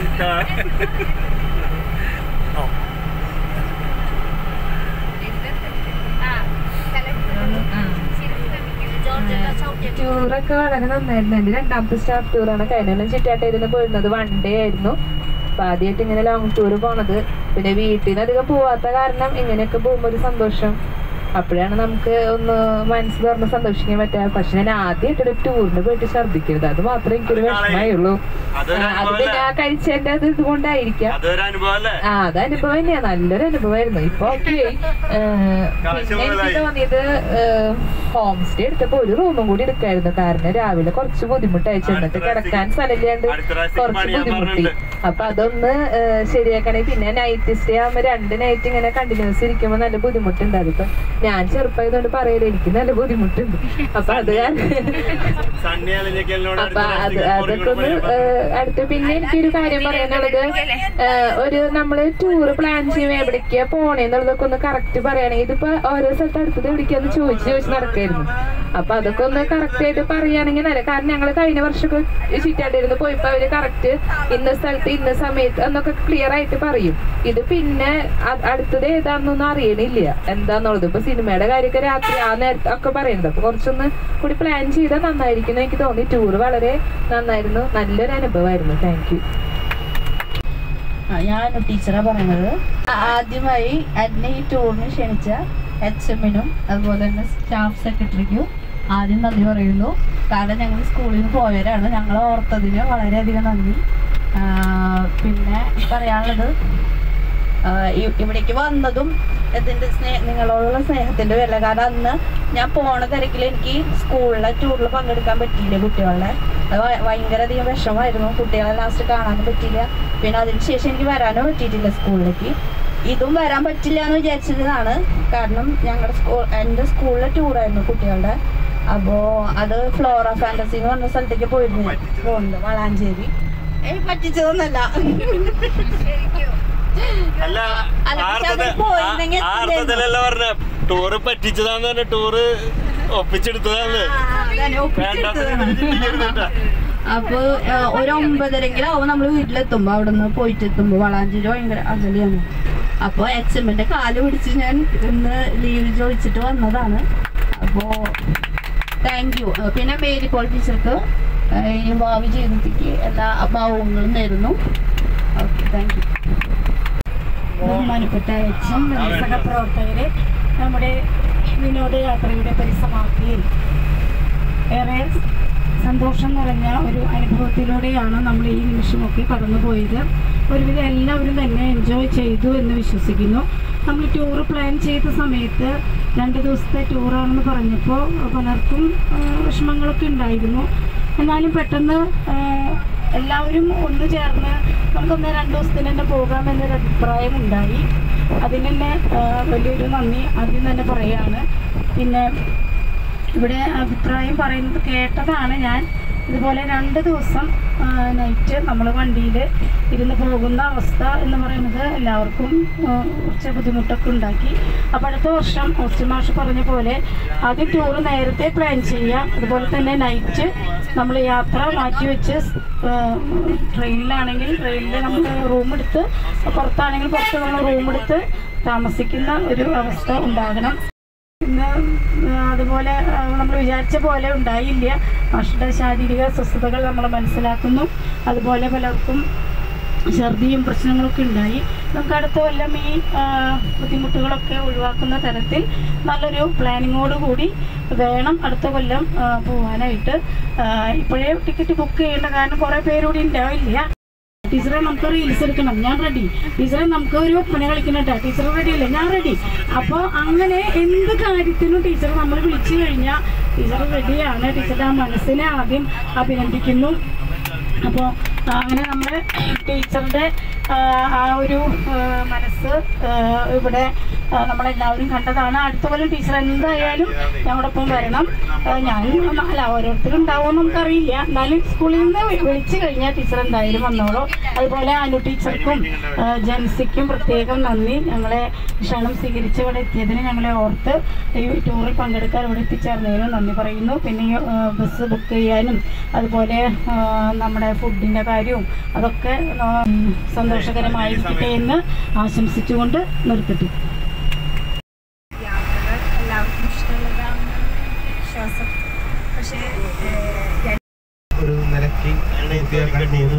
ടൂറൊക്കെ വളരെ നന്നായിരുന്നു എൻ്റെ രണ്ടാമത്തെ സ്റ്റാഫ് ടൂറാണ് കഴിഞ്ഞ ചിറ്റാട്ടേതിന് പോയിരുന്നത് വൺ ഡേ ആയിരുന്നു അപ്പൊ ആദ്യമായിട്ട് ഇങ്ങനെ ലോങ് ടൂർ പോണത് പിന്നെ വീട്ടിൽ നിന്ന് അധികം പോവാത്ത കാരണം ഇങ്ങനെയൊക്കെ പോകുമ്പോൾ ഒരു സന്തോഷം അപ്പോഴാണ് നമുക്ക് ഒന്ന് മനസ്സ് തുറന്ന് സന്തോഷിക്കാൻ പറ്റുക പക്ഷെ ഞാൻ ആദ്യമായിട്ട് ഒരു ടൂറിന് പോയിട്ട് ഛർദ്ദിക്കരുത് അത് മാത്രമേ എനിക്കൊരു വിഷമമായുള്ളൂ അതൊരു ആ, അത് പിന്നെ ആ കഴിച്ചതിന്റെ അത് ഇതുകൊണ്ടായിരിക്കാം അതൊരു അനുഭവം അല്ലേ ആ അത് അനുഭവം തന്നെയാ നല്ലൊരു അനുഭവമായിരുന്നു ഇപ്പൊ ഓക്കെ പിന്നെ എനിക്ക് തോന്നിയത് ഹോം സ്റ്റേ എടുത്തപ്പോ ഒരു റൂമും കൂടി എടുക്കായിരുന്നു കാരണം രാവിലെ കുറച്ച് ബുദ്ധിമുട്ടായി ചെന്നിട്ട് കിടക്കാൻ സ്ഥലമില്ലാണ്ട് അടുത്ത പ്രാവശ്യം കുറച്ച് പണിയാൻ ബുദ്ധിമുട്ടി പറഞ്ഞിട്ടുണ്ട്. അപ്പൊ അതൊന്ന് ഏഹ്, ശരിയാക്കണേ പിന്നെ നൈറ്റ് സ്റ്റേ ആകുമ്പോ രണ്ട് നൈറ്റ് ഇങ്ങനെ കണ്ടിന്യൂസ് ഇരിക്കുമ്പോ നല്ല ബുദ്ധിമുട്ടുണ്ട് അതിപ്പോ ഞാൻ ചെറുപ്പമായതുകൊണ്ട് പറയല് എനിക്ക് നല്ല ബുദ്ധിമുട്ടുണ്ട് അപ്പൊ അത് കാരണം സണ്ണി അലഞ്ഞക്കലിനോട് അപ്പൊ അത് അതൊക്കെ ഒന്ന് ഏഹ്, അടുത്ത് പിന്നെ എനിക്കൊരു കാര്യം പറയാനുള്ളത് ഏഹ്, ഒരു നമ്മള് ടൂർ പ്ലാൻ ചെയ്യുമ്പോൾ എവിടേക്കാ പോണേന്നുള്ളതൊക്കെ ഒന്ന് കറക്റ്റ് പറയുകയാണെങ്കിൽ ഇതിപ്പോ ഓരോ സ്ഥലത്ത് അടുത്തത് എവിടേക്കാന്ന് ചോദിച്ച് ചോദിച്ച് നടക്കായിരുന്നു അപ്പൊ അതൊക്കെ ഒന്ന് കറക്റ്റ് ആയിട്ട് പറയുകയാണെങ്കിൽ നല്ല കാരണം ഞങ്ങൾ കഴിഞ്ഞ വർഷമൊക്കെ ചുറ്റാണ്ടിരുന്ന് പോയപ്പോ അവര് കറക്റ്റ് ഇന്ന സ്ഥലത്ത് ഇന്ന സമയത്ത് എന്നൊക്കെ ക്ലിയർ ആയിട്ട് പറയും ഇത് പിന്നെ അ- അടുത്തത് ഏതാണെന്നൊന്നും അറിയണില്ല എന്താന്നുള്ളത് ഇപ്പൊ സിനിമയുടെ കാര്യമൊക്കെ രാത്രി ആ നേരത്തെ ഒക്കെ പറയുന്നത് അപ്പൊ കുറച്ചൊന്ന് കൂടി പ്ലാൻ ചെയ്താൽ നന്നായിരിക്കും എന്ന് എനിക്ക് തോന്നി ടൂർ വളരെ നന്നായിരുന്നു നല്ലൊരു അനുഭവമായിരുന്നു താങ്ക് യു ആ, ഞാൻ ടീച്ചറാ പറയുന്നത് ആദ്യമായി എന്നെ ഈ ടൂറിന് ക്ഷണിച്ച എച്ച് എമ്മിനും അതുപോലെ തന്നെ സ്റ്റാഫ് സെക്രട്ടറിക്കും ആദ്യം നന്ദി പറയുന്നു കാരണം ഞങ്ങൾ സ്കൂളിൽ നിന്ന് പോയവരാണ് ഞങ്ങൾ ഓർത്തതിന് വളരെയധികം നന്ദി ആ, പിന്നെ പറയാനുള്ളത് ആ, ഇ- ഇവിടേക്ക് വന്നതും ഇതിന്റെ സ്നേഹ നിങ്ങളോടുള്ള സ്നേഹത്തിന്റെ പേരില കാരണം അന്ന് ഞാൻ പോണ തിരക്കിൽ എനിക്ക് സ്കൂളിലെ ടൂറിൽ പങ്കെടുക്കാൻ പറ്റിയില്ല കുട്ടികളുടെ അത് ഭ- ഭയങ്കര അധികം വിഷമമായിരുന്നു കുട്ടികളെ ലാസ്റ്റ് കാണാനും പറ്റിയില്ല പിന്നെ അതിനുശേഷം എനിക്ക് വരാനും പറ്റിയിട്ടില്ല സ്കൂളിലേക്ക് ഇതും വരാൻ പറ്റില്ല എന്ന് വിചാരിച്ചതാണ് കാരണം ഞങ്ങളുടെ സ്കൂൾ എൻ്റെ സ്കൂളിലെ ടൂറായിരുന്നു കുട്ടികളുടെ അപ്പോൾ അത് ഫ്ലോറ ഫാൻറ്റസി എന്ന് പറഞ്ഞ സ്ഥലത്തേക്ക് പോയിരുന്നു ഞാൻ. പോകുന്നത് വളാഞ്ചേരി ഏയ് പറ്റിച്ചതൊന്നല്ല അല്ല അല്ല, പക്ഷെ അത് ആർത്തത- പോയിരുന്നെങ്കിൽ ആ- ആർത്തതലല്ല പറഞ്ഞ ടൂറ് പറ്റിച്ചതാന്ന് പറഞ്ഞ ടൂറ് ഒപ്പിച്ചെടുത്തതാന്ന് വേണ്ടാത്ത അപ്പൊ ആ, ഒരു ഒമ്പതരെങ്കിലാവും നമ്മൾ വീട്ടിലെത്തുമ്പോ അവിടെ നിന്ന് പോയിട്ട് എത്തുമ്പോ വളാഞ്ചേരി ഭയങ്കര അകലെയാണ് അപ്പൊ എച്ച് എമ്മിന്റെ കാല് പിടിച്ച് ഞാൻ ഇന്ന് ലീവ് ചോദിച്ചിട്ട് വന്നതാണ് അപ്പോ താങ്ക് യു പിന്നെ മേരി പോൾ ടീച്ചർക്ക് ആ, ഈ ഭാവി ജീവിതത്തിലേക്ക് എല്ലാ ഭാവങ്ങളും നേരുന്നു ഓക്കെ താങ്ക് യു ബഹുമാനപ്പെട്ട എച്ചും സഹപ്രവർത്തകരെ നമ്മുടെ വിനോദയാത്രയുടെ പരിസമാപ്തിയിൽ ഏറെ സന്തോഷം നിറഞ്ഞ ഒരു അനുഭവത്തിലൂടെയാണ് നമ്മൾ ഈ നിമിഷമൊക്കെ കടന്നു പോയത് ഒരുവിധം എല്ലാവരും തന്നെ എൻജോയ് ചെയ്തു എന്ന് വിശ്വസിക്കുന്നു നമ്മൾ ടൂർ പ്ലാൻ ചെയ്ത സമയത്ത് രണ്ട് ദിവസത്തെ ടൂറാണെന്ന് പറഞ്ഞപ്പോൾ പലർക്കും ആ, വിഷമങ്ങളൊക്കെ ഉണ്ടായിരുന്നു എന്നാലും പെട്ടെന്ന് ആ, എല്ലാവരും ഒന്ന് ചേർന്ന് നമുക്കൊന്ന് രണ്ട് ദിവസത്തിന് തന്നെ പോകാമെന്നൊരു അഭിപ്രായം ഉണ്ടായി അതിന് തന്നെ ആ, വലിയൊരു നന്ദി ആദ്യം തന്നെ പറയുകയാണ് പിന്നെ ഇവിടെ അഭിപ്രായം പറയുന്നത് കേട്ടതാണ് ഞാൻ ഇതുപോലെ രണ്ട് ദിവസം നൈറ്റ് നമ്മൾ വണ്ടിയിൽ ഇരുന്ന് പോകുന്ന അവസ്ഥ എന്ന് പറയുന്നത് എല്ലാവർക്കും ആ, കുറച്ച് ബുദ്ധിമുട്ടൊക്കെ ഉണ്ടാക്കി അപ്പോൾ അടുത്ത വർഷം ഓസ്റ്റിൻ മാഷ് പറഞ്ഞ പോലെ ആദ്യം ടൂർ നേരത്തെ പ്ലാൻ ചെയ്യുക അതുപോലെ തന്നെ നൈറ്റ് നമ്മൾ യാത്ര മാറ്റിവെച്ച് ട്രെയിനിലാണെങ്കിൽ ട്രെയിനിൽ നമ്മൾ റൂം എടുത്ത് പുറത്താണെങ്കിൽ പുറത്ത് നമ്മൾ റൂം എടുത്ത് താമസിക്കുന്ന ഒരു അവസ്ഥ ഉണ്ടാകണം ഇന്ന് ആ, അതുപോലെ നമ്മൾ വിചാരിച്ച പോലെ ഉണ്ടായില്ല മാഷുടെ ശാരീരിക അസ്വസ്ഥതകൾ നമ്മൾ മനസ്സിലാക്കുന്നു അതുപോലെ പലർക്കും ഛർദിയും പ്രശ്നങ്ങളൊക്കെ ഉണ്ടായി നമുക്ക് അടുത്ത കൊല്ലം ഈ ആ, ബുദ്ധിമുട്ടുകളൊക്കെ ഒഴിവാക്കുന്ന തരത്തിൽ നല്ലൊരു പ്ലാനിങ്ങോട് കൂടി വേണം അടുത്ത കൊല്ലം ആ, പോകാനായിട്ട് ആ, ഇപ്പോഴേ ടിക്കറ്റ് ബുക്ക് ചെയ്യേണ്ട കാരണം കുറേ പേരൂടി ഉണ്ടാവില്ല ടീച്ചറെ നമുക്ക് റീൽസ് എടുക്കണം ഞാൻ റെഡി ടീച്ചറെ നമുക്ക് ഒരു ഒപ്പന കളിക്കണം കേട്ടോ ടീച്ചർ റെഡി അല്ലേ ഞാൻ റെഡി അപ്പോൾ അങ്ങനെ എന്ത് കാര്യത്തിനും ടീച്ചർ നമ്മൾ വിളിച്ചു കഴിഞ്ഞാൽ ടീച്ചർ റെഡിയാണ് ടീച്ചറുടെ ആ മനസ്സിനെ ആദ്യം അഭിനന്ദിക്കുന്നു അപ്പോൾ അങ്ങനെ നമ്മൾ ടീച്ചറുടെ ആ, ആ ഒരു ആ, മനസ്സ് ആ, ഇവിടെ ആ, നമ്മളെല്ലാവരും കണ്ടതാണ് അടുത്ത കൊല്ലം ടീച്ചർ എന്തായാലും ഞങ്ങളോടൊപ്പം വരണം ആ, ഞാൻ അല്ല ഓരോരുത്തരും ഉണ്ടാവുമെന്ന് നമുക്കറിയില്ല എന്നാലും സ്കൂളിൽ നിന്ന് വി- വിളിച്ചു കഴിഞ്ഞാൽ ടീച്ചർ എന്തായാലും വന്നോളൂ അതുപോലെ അനു ടീച്ചർക്കും ആ, ജൻസിക്കും പ്രത്യേകം നന്ദി ഞങ്ങളെ ക്ഷണം സ്വീകരിച്ച് ഇവിടെ എത്തിയതിന് ഞങ്ങളെ ഓർത്ത് ഈ ടൂറിൽ പങ്കെടുക്കാൻ ഇവിടെ എത്തിച്ചേർന്നതിനും നന്ദി പറയുന്നു പിന്നെ ഈ, ആ, ബസ് ബുക്ക് ചെയ്യാനും അതുപോലെ ആ, നമ്മുടെ ഫുഡിൻ്റെ കാര്യവും അതൊക്കെ ആ, സന്തോഷകരമായിരിക്കട്ടെ എന്ന് ആശംസിച്ചുകൊണ്ട് നിർത്തട്ടെ യാത്രകൾ എല്ലാവർക്കും ഇഷ്ടമുള്ളതാണെന്ന് വിശ്വാസം പക്ഷേ ഏഹ്, ഒരു നിലയ്ക്ക് പൂർത്തിയാക്കാൻ പോകുന്നു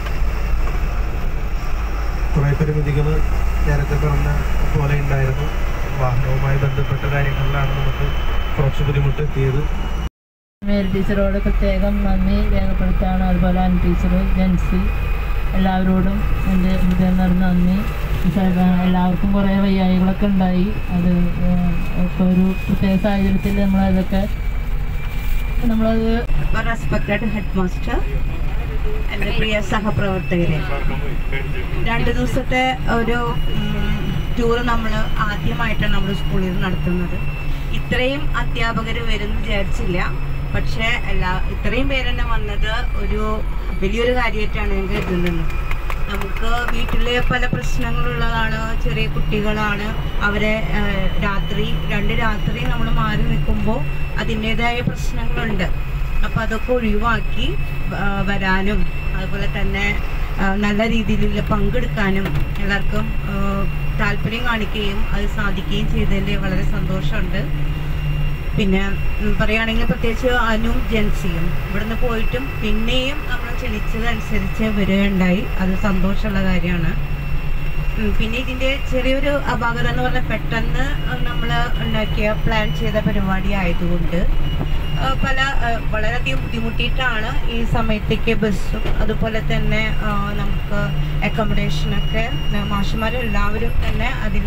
കുറേ പരിമിതികൾ നേരത്തെ പറഞ്ഞ പോലെ ഉണ്ടായിരുന്നു വാഹനവുമായി ബന്ധപ്പെട്ട കാര്യങ്ങളിലാണ് നമുക്ക് കുറച്ച് ബുദ്ധിമുട്ട് എത്തിയത് മേരി ടീച്ചറോട് പ്രത്യേകം നന്ദി രേഖപ്പെടുത്താണ് അതുപോലെ അൻ ടീച്ചർ ജൻസി എല്ലാവരോടും എൻ്റെ ഹൃദയം നിറഞ്ഞ നന്ദി സാ- എല്ലാവർക്കും കുറേ വയ്യായികളൊക്കെ ഉണ്ടായി അത് ഇപ്പോൾ ഒരു പ്രത്യേക സാഹചര്യത്തിൽ നമ്മളതൊക്കെ നമ്മളത് റെസ്പെക്റ്റഡ് ഹെഡ് മാസ്റ്റർ എൻ്റെ പ്രിയ സഹപ്രവർത്തകരെ രണ്ട് ദിവസത്തെ ഒരു ടൂർ നമ്മൾ ആദ്യമായിട്ടാണ് നമ്മൾ സ്കൂളിൽ നടത്തുന്നത് ഇത്രയും അധ്യാപകർ വരും വിചാരിച്ചില്ല പക്ഷേ എല്ലാ ഇത്രയും പേരെന്നെ വന്നത് ഒരു വലിയൊരു കാര്യമായിട്ടാണ് ഞാൻ കരുതുന്നത് നമുക്ക് വീട്ടിലെ പല പ്രശ്നങ്ങളുള്ളതാണ് ചെറിയ കുട്ടികളാണ് അവരെ ആ, രാത്രി രണ്ട് രാത്രി നമ്മൾ മാറി നിൽക്കുമ്പോൾ അതിൻ്റെതായ പ്രശ്നങ്ങളുണ്ട് അപ്പോൾ അതൊക്കെ ഒഴിവാക്കി ആ, വരാനും അതുപോലെ തന്നെ ആ, നല്ല രീതിയിൽ പങ്കെടുക്കാനും എല്ലാവർക്കും ആ, താല്പര്യം കാണിക്കുകയും അത് സാധിക്കുകയും ചെയ്തതിൽ വളരെ സന്തോഷമുണ്ട് പിന്നെ ഉം, പറയുകയാണെങ്കിൽ പ്രത്യേകിച്ച് അനുവും ജൻസിയും ഇവിടുന്ന് പോയിട്ടും പിന്നെയും നമ്മൾ ക്ഷണിച്ചതനുസരിച്ച് വരികയുണ്ടായി അത് സന്തോഷമുള്ള കാര്യമാണ് ഉം, പിന്നെ ഇതിന്റെ ചെറിയൊരു അപാകത എന്ന് പറഞ്ഞാൽ പെട്ടെന്ന് നമ്മൾ ഉണ്ടാക്കിയ പ്ലാൻ ചെയ്ത പരിപാടി ആയതുകൊണ്ട് ആ, പല ആ, വളരെയധികം ബുദ്ധിമുട്ടിയിട്ടാണ് ഈ സമയത്തേക്ക് ബസ്സും അതുപോലെ തന്നെ ആ, നമുക്ക് അക്കോമഡേഷനൊക്കെ മാഷന്മാരെല്ലാവരും തന്നെ അതിൽ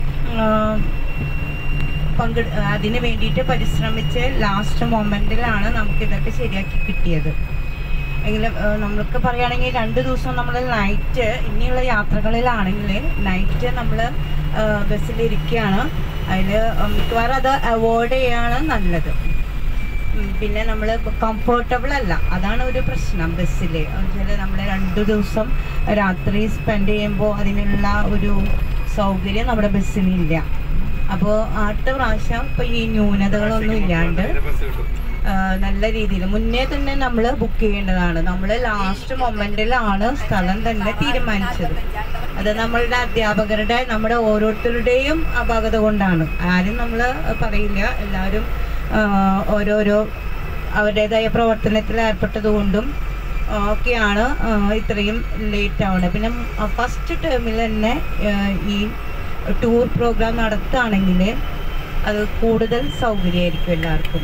പങ്കെ അതിന് വേണ്ടിയിട്ട് പരിശ്രമിച്ച് ലാസ്റ്റ് മൊമെന്റിലാണ് നമുക്ക് ഇതൊക്കെ ശരിയാക്കി കിട്ടിയത് എങ്കിലും ഏഹ്, നമ്മൾക്ക് പറയുകയാണെങ്കിൽ രണ്ട് ദിവസം നമ്മൾ നൈറ്റ് ഇനിയുള്ള യാത്രകളിലാണെങ്കിൽ നൈറ്റ് നമ്മൾ ബസ്സിലിരിക്കുകയാണ് അതിൽ മിക്കവാറും അത് അവോയ്ഡ് ചെയ്യാണ് നല്ലത് ഉം, പിന്നെ നമ്മൾ കംഫർട്ടബിൾ അല്ല അതാണ് ഒരു പ്രശ്നം ബസ്സിൽ വെച്ചാൽ നമ്മൾ രണ്ട് ദിവസം രാത്രി സ്പെൻഡ് ചെയ്യുമ്പോൾ അതിനുള്ള ഒരു സൗകര്യം നമ്മുടെ ബസ്സിനില്ല അപ്പോൾ അടുത്ത പ്രാവശ്യം ഇപ്പോൾ ഈ ന്യൂനതകളൊന്നും ഇല്ലാണ്ട് ആ, നല്ല രീതിയിൽ മുന്നേ തന്നെ നമ്മൾ ബുക്ക് ചെയ്യേണ്ടതാണ് നമ്മൾ ലാസ്റ്റ് മൊമെന്റിലാണ് സ്ഥലം തന്നെ തീരുമാനിച്ചത് അത് നമ്മളുടെ അധ്യാപകരുടെ നമ്മുടെ ഓരോരുത്തരുടെയും അപാകത കൊണ്ടാണ് ആരും നമ്മൾ പറയില്ല എല്ലാവരും ആ, ഓരോരോ അവരുടേതായ പ്രവർത്തനത്തിൽ ഏർപ്പെട്ടത് കൊണ്ടും ഒക്കെയാണ് ആ, ഇത്രയും ലേറ്റ് ആവുന്നത് പിന്നെ ഫസ്റ്റ് ടേമിൽ തന്നെ ആ, ഈ ടൂർ പ്രോഗ്രാം നടത്തുകയാണെങ്കിൽ അത് കൂടുതൽ സൗകര്യമായിരിക്കും എല്ലാവർക്കും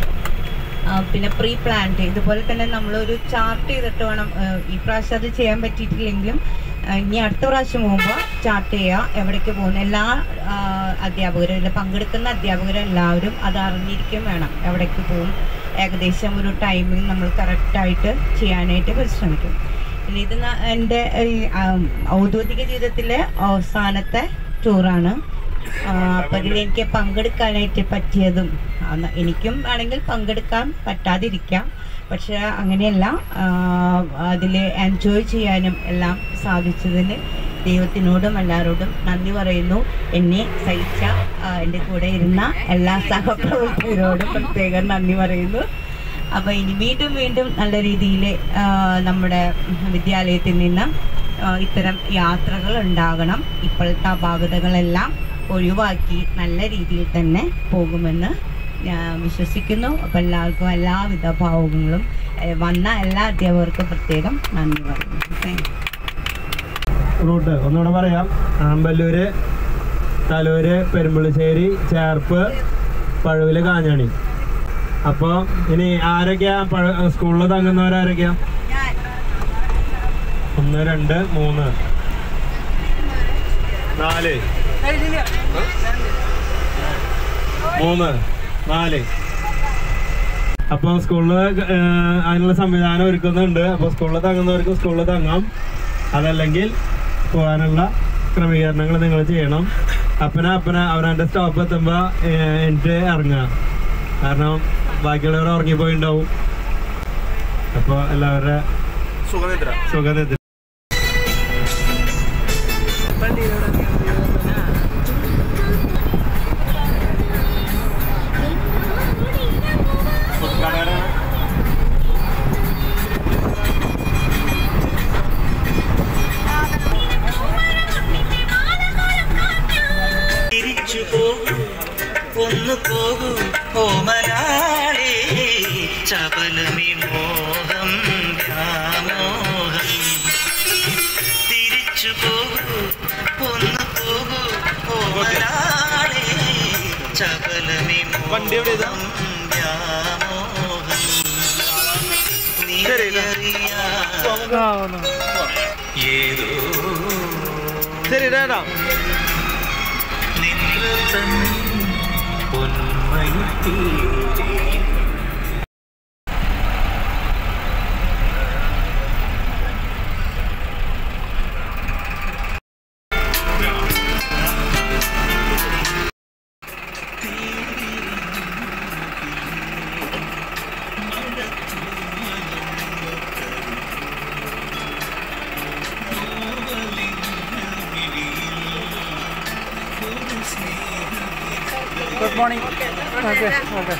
ആ, പിന്നെ പ്രീ പ്ലാൻഡ് ഇതുപോലെ തന്നെ നമ്മളൊരു ചാർട്ട് ചെയ്തിട്ട് വേണം ആ, ഈ പ്രാവശ്യം അത് ചെയ്യാൻ പറ്റിയിട്ടില്ലെങ്കിലും ആ, ഇനി അടുത്ത പ്രാവശ്യം പോകുമ്പോൾ ചാർട്ട് ചെയ്യുക എവിടേക്ക് പോകുന്നു എല്ലാ ആ, അധ്യാപകരും ഇതിൽ പങ്കെടുക്കുന്ന അധ്യാപകരെല്ലാവരും അത് അറിഞ്ഞിരിക്കും വേണം എവിടേക്ക് പോകും ഏകദേശം ഒരു ടൈമിംഗ് നമ്മൾ കറക്റ്റായിട്ട് ചെയ്യാനായിട്ട് പരിശ്രമിക്കും പിന്നെ ഇത് ന- എൻ്റെ ഈ, ആ, ഔദ്യോഗിക ജീവിതത്തിലെ അവസാനത്തെ ടൂറാണ് അപ്പം ഇതിൽ എനിക്ക് പങ്കെടുക്കാനായിട്ട് പറ്റിയതും അന്ന് എനിക്കും വേണമെങ്കിൽ പങ്കെടുക്കാൻ പറ്റാതിരിക്കാം പക്ഷെ അങ്ങനെയല്ല അതിൽ എൻജോയ് ചെയ്യാനും എല്ലാം സാധിച്ചതിന് ദൈവത്തിനോടും എല്ലാവരോടും നന്ദി പറയുന്നു എന്നെ സഹിച്ച ആ, എൻ്റെ കൂടെ ഇരുന്ന എല്ലാ സഹപ്രവർത്തകരോടും പ്രത്യേകം നന്ദി പറയുന്നു അപ്പോൾ ഇനി വീണ്ടും വീണ്ടും നല്ല രീതിയിൽ നമ്മുടെ വിദ്യാലയത്തിൽ നിന്ന് ആ, ഇത്തരം യാത്രകൾ ഉണ്ടാകണം ഇപ്പോഴത്തെ അപാകതകളെല്ലാം ഒഴിവാക്കി നല്ല രീതിയിൽ തന്നെ പോകുമെന്ന് ഞാൻ വിശ്വസിക്കുന്നു അപ്പോൾ എല്ലാവർക്കും എല്ലാവിധ ഭാവങ്ങളും ഏഹ്, വന്ന എല്ലാ അധ്യാപകർക്കും പ്രത്യേകം നന്ദി പറയുന്നു താങ്ക് യു റൂട്ട് ഒന്നുകൂടെ പറയാം ആമ്പല്ലൂര് തലൂര് പെരുമ്പളിശ്ശേരി ചേർപ്പ് പഴുവില് കാഞ്ഞാണി അപ്പോൾ ഇനി ആരൊക്കെയാ പഴ- സ്കൂളിൽ തങ്ങുന്നവരാരൊക്കെയാ ഒന്ന് രണ്ട് മൂന്ന് നാല് മൂന്ന് നാല് അപ്പൊ സ്കൂളില് ഏഹ്, അതിനുള്ള സംവിധാനം ഒരുക്കുന്നുണ്ട് അപ്പൊ സ്കൂളിൽ തങ്ങുന്നവർക്ക് സ്കൂളിൽ തങ്ങാം അതല്ലെങ്കിൽ പോകാനുള്ള ക്രമീകരണങ്ങൾ നിങ്ങൾ ചെയ്യണം അപ്പന അപ്പന അവനവൻ്റെ സ്റ്റോപ്പ് എത്തുമ്പോൾ എനിക്ക് ഇറങ്ങുക കാരണം ബാക്കിയുള്ളവർ ഉറങ്ങിപ്പോയിണ്ടാവും അപ്പോൾ എല്ലാവരുടെ സുഖനിദ്ര സുഖനിദ്ര തിരിച്ചു പോകും ഒന്നു പോകൂ ഓമനാളേ ചപലമി മോഹം വ്യാമോഹം തിരിച്ചു പോകൂ ഒന്നു പോകൂ ഓമനാളേ ചപലമി മോഹം വ്യാമോഹം നീ അറിയാ ഏതോ ശരി ഡേടാ നിന്നതൻ പൊന്മയിത്തീരെ good morning okay okay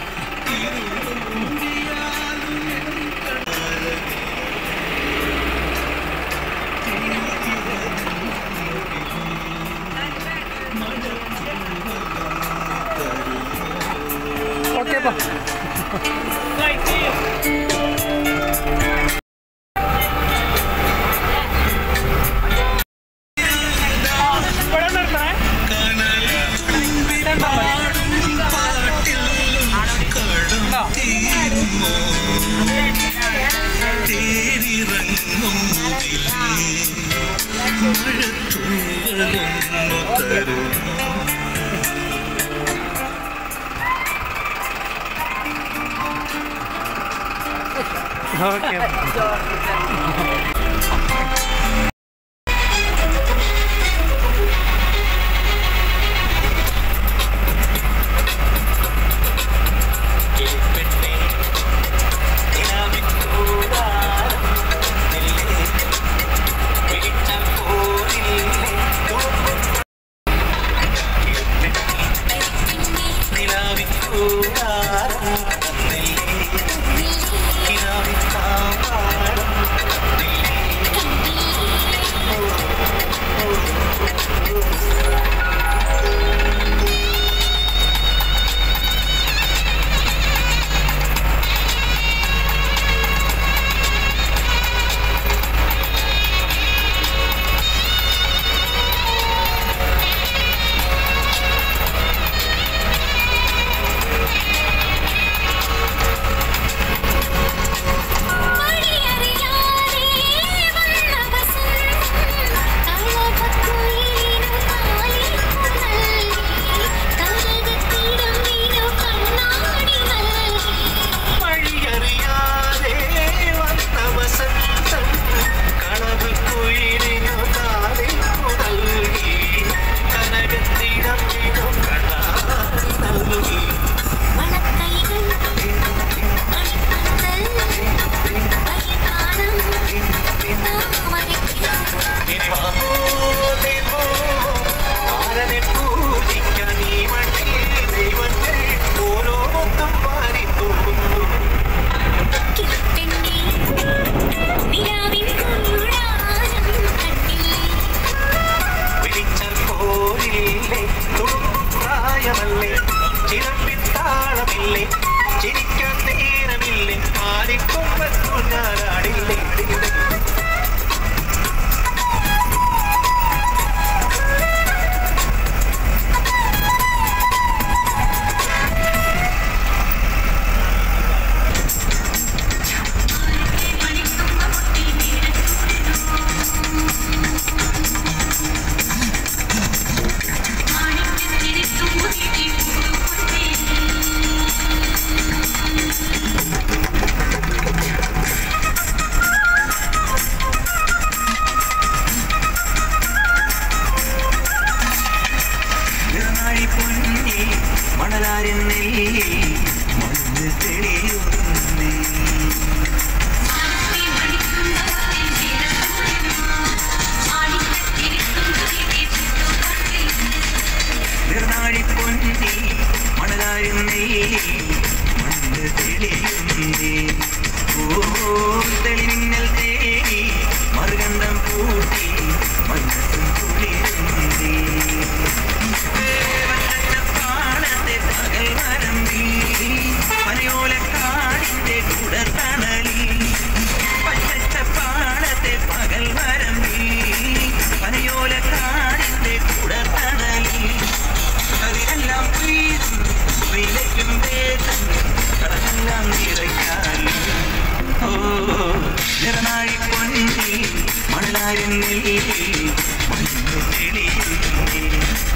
okay okay വഴിയറിയാതെ വന്ന വസന്തം കളവ് കുയിലിനു താലി നൽകി കനകത്തിടത്തിനു കണാൽ നൽകി ഇനി വാമോ ദേവോ ആരനെ പൂജിക്കാൻ ഈ മണ്ണിൽ ദൈവങ്ങൾ ഓരോന്നും മാറിപ്പോകുന്നു വിളിച്ചാൽ പോരില്ലേ തുളുമ്പും പ്രായമല്ലേ ചിലമ്പിത്താളമില്ലേ ചിരിക്കാൻ നേരമില്ലേ ആരിക്കൊമ്പത്തു ഞാനാടില്ലേ നിറനാഴി പൊന്നി മണലാരിൻ നെല്ലി മണ്ണ് തെളിയുന്നേ നിറനാഴി പൊന്നി മണലാരിൻ നെല്ലി മണ്ണ് തെളിയുന്നേ ഓ തെളിമിന്നൽ തേടി മറുകണ്ഠം പൂട്ടി മണ്ണത്തും കുളിരുന്നേ പാടത്തെ പകൽ വരമ്പി പനയോലക്കാടിന്റെ കുടർത്തണലി പച്ചച്ച പാടത്തെ പകൽ വരമ്പി പനയോലക്കാടിന്റെ കുടർത്തണലി അതിലെല്ലാം വീഴും വിലയ്ക്കും വേദം കടമെല്ലാം നിറയ്ക്കാലും ഓ നിറനാഴി പൊന്നി മണലാരിൻ നെല്ലി മണ്ണ് തെളിയുന്നേ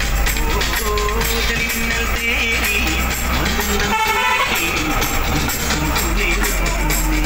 ഓതലിന്നൽ തേടി മന്ദം കുളിരി മനസ്സും കുളിരുന്നേ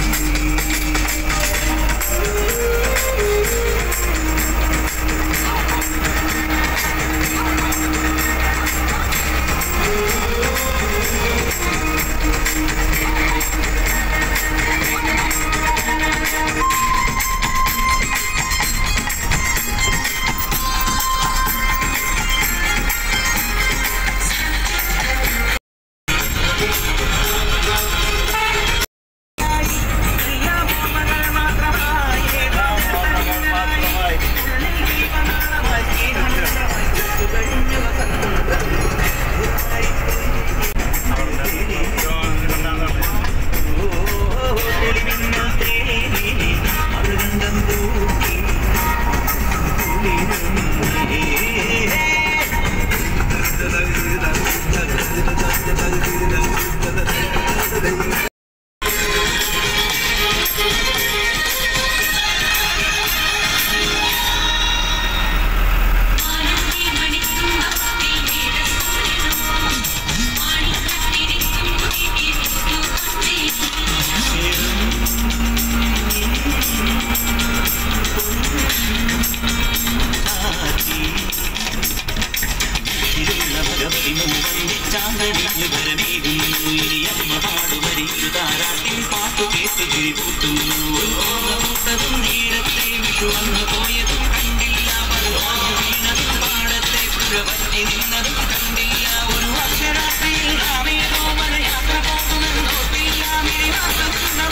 ചാന്തടിഞ്ഞു വരമേകുന്നു ഇനി അമ്മ പാടുവരിഞ്ഞു താരാട്ടിൻ പാട്ടു കേട്ട് കിഴിപൂട്ടുന്നു പൂത്തതും നേരത്തെ വിഷു വന്നു പോയതും കണ്ടില്ല പതുവാഞ്ഞു വീണതും പാടത്തെ പുഴ പറ്റി നിന്നതും കണ്ടില്ല ഒരു വർഷരാത്രിയിൽ രാമേതോ വനയാത്ര പോകുമെന്നോർത്തില്ല മിഴിവാസം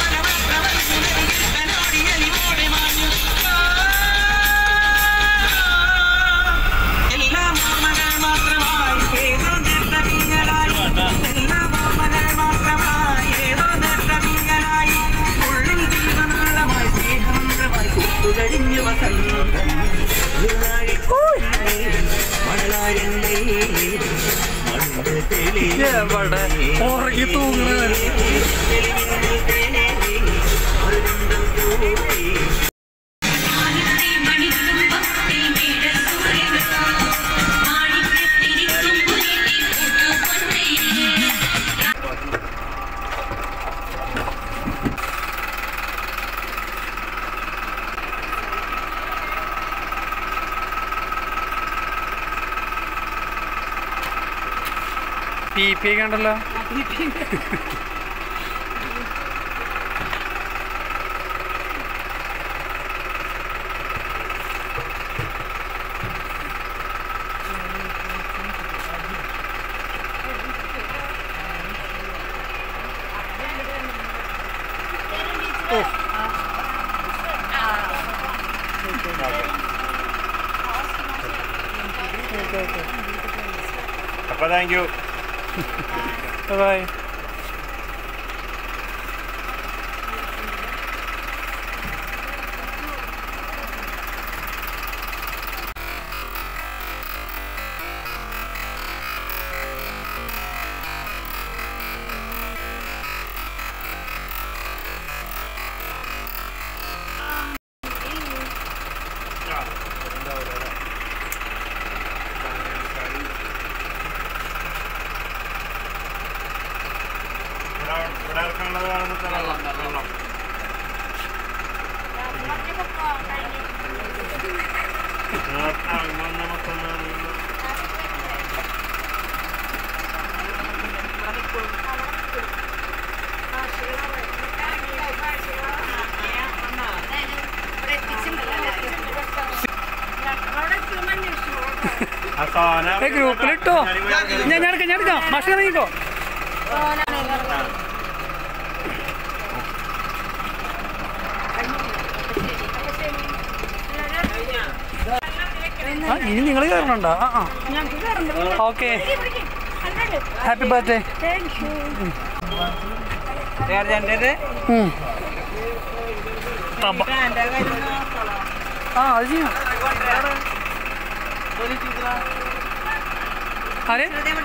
ോടെ മാഞ്ഞു എല്ലാം ഓർമ്മകൾ മാത്രമായി ഏതോ നേർത്തവിങ്ങലായി എല്ലാം ഓർമ്മകൾ മാത്രമായി ഏതോ നേർത്തവിങ്ങലായി ഉള്ളിൽ ജീവനുള്ളമായി സ്നേഹമന്ത്രമായി കുത്തുകഴിഞ്ഞു വസന്തം മണലാരണ്ടേ മണ്ണ് തെളി ഉറങ്ങി തൂങ്ങണ പി പി ഒക്കെ ഉണ്ടല്ലോ അപ്പൊ താങ്ക് യു ബൈ ഇവിടെ ഇറക്കാനുള്ളത് കാണുമ്പോൾ വെള്ളം നേരത്തെ അങ്ങനെ മൊത്തം ആ സാധനം ഗ്രൂപ്പിലിട്ടോ ഞാൻ ഞാൻ എടുക്കാം ഞാൻ എടുക്കാം മാഷ് ഇറങ്ങിക്കോ ആ ഇനി നിങ്ങൾ കയറണുണ്ടോ ആ ആ ഓക്കെ ഹാപ്പി ബർത്ത്ഡേ ആ അത് ചെയ്യാം ആരെ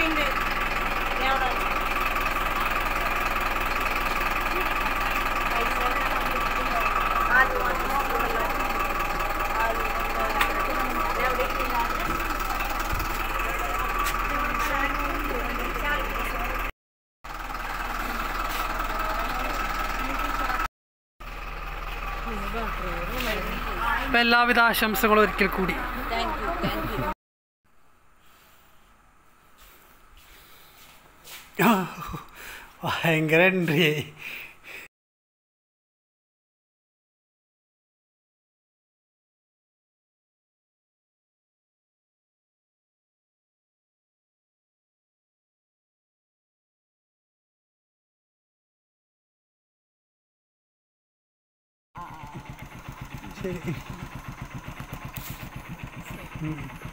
അപ്പൊ എല്ലാവിധ ആശംസകളും ഒരിക്കൽ കൂടി ആ, ഭയങ്കര എൻട്രി ശരി ഉം.